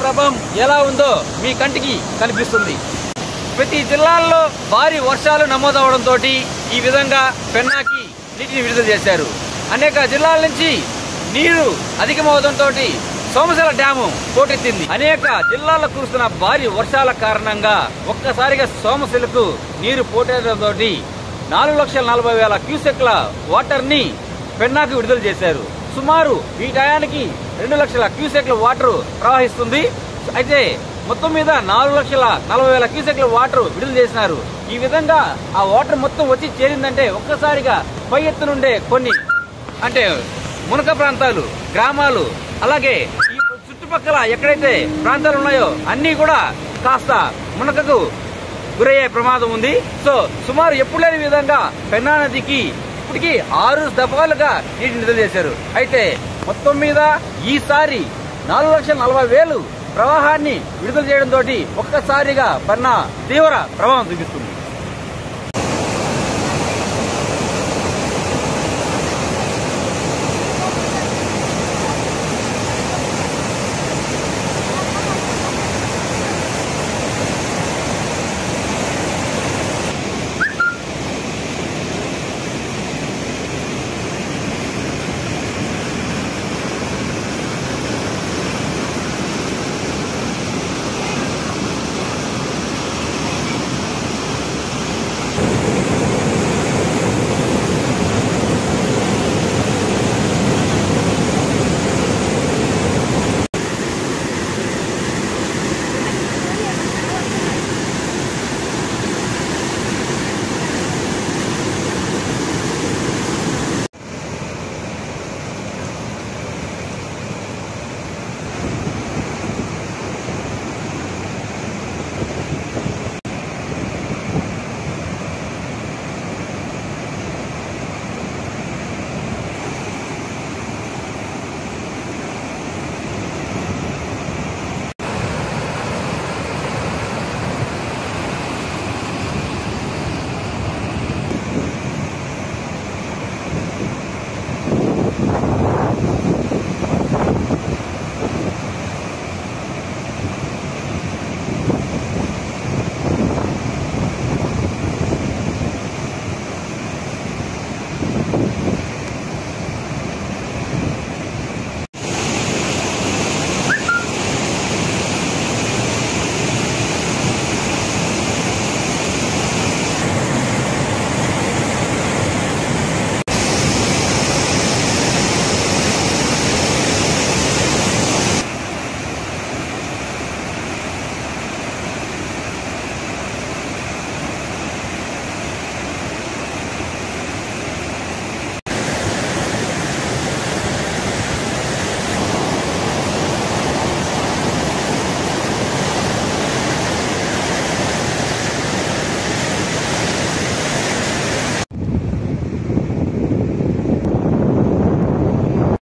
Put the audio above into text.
ప్రభావం ఎలా ఉందో మీ కంటికి కనిపిస్తుంది ప్రతి జిల్లాల్లో భారీ వర్షాలు నమోదవడంతో ఈ విధంగా పెన్నాకి నీటిని విడుదల చేశారు అనేక జిల్లాల నుంచి నీరు అధికమవడంతో సోమశిల డ్యాము పోటెత్తింది అనేక జిల్లాల్లో కురుస్తున్న భారీ వర్షాల కారణంగా ఒక్కసారిగా సోమశిలకు నీరు పోటెత్తడంతో నాలుగు లక్షల నలభై వేల క్యూసెక్ల వాటర్ ని పెన్నాకు విడుదల చేశారు సుమారు ఈ టయానికి రెండు లక్షల క్యూసెక్ల వాటర్ ప్రవహిస్తుంది అయితే మొత్తం మీద నాలుగు లక్షల నలభై వేల క్యూసెక్ల వాటర్ విడుదల చేసినారు ఈ విధంగా ఆ వాటర్ మొత్తం వచ్చి చేరిందంటే ఒక్కసారిగా పై ఎత్తు నుండే కొన్ని అంటే మునక ప్రాంతాలు గ్రామాలు అలాగే ఈ చుట్టుపక్కల ఎక్కడైతే ప్రాంతాలు ఉన్నాయో అన్ని కూడా కాస్త మునకకు గురయ్యే ప్రమాదం ఉంది సో సుమారు ఎప్పుడు లేని విధంగా పెన్నా నదికి ఇప్పటికీ ఆరు దఫాలుగా నీటిని విడుదల చేశారు అయితే మొత్తం మీద ఈసారి నాలుగు లక్షల నలభై వేలు ప్రవాహాన్ని విడుదల చేయడంతో ఒక్కసారిగా పెన్నా తీవ్ర ప్రభావం చూపిస్తుంది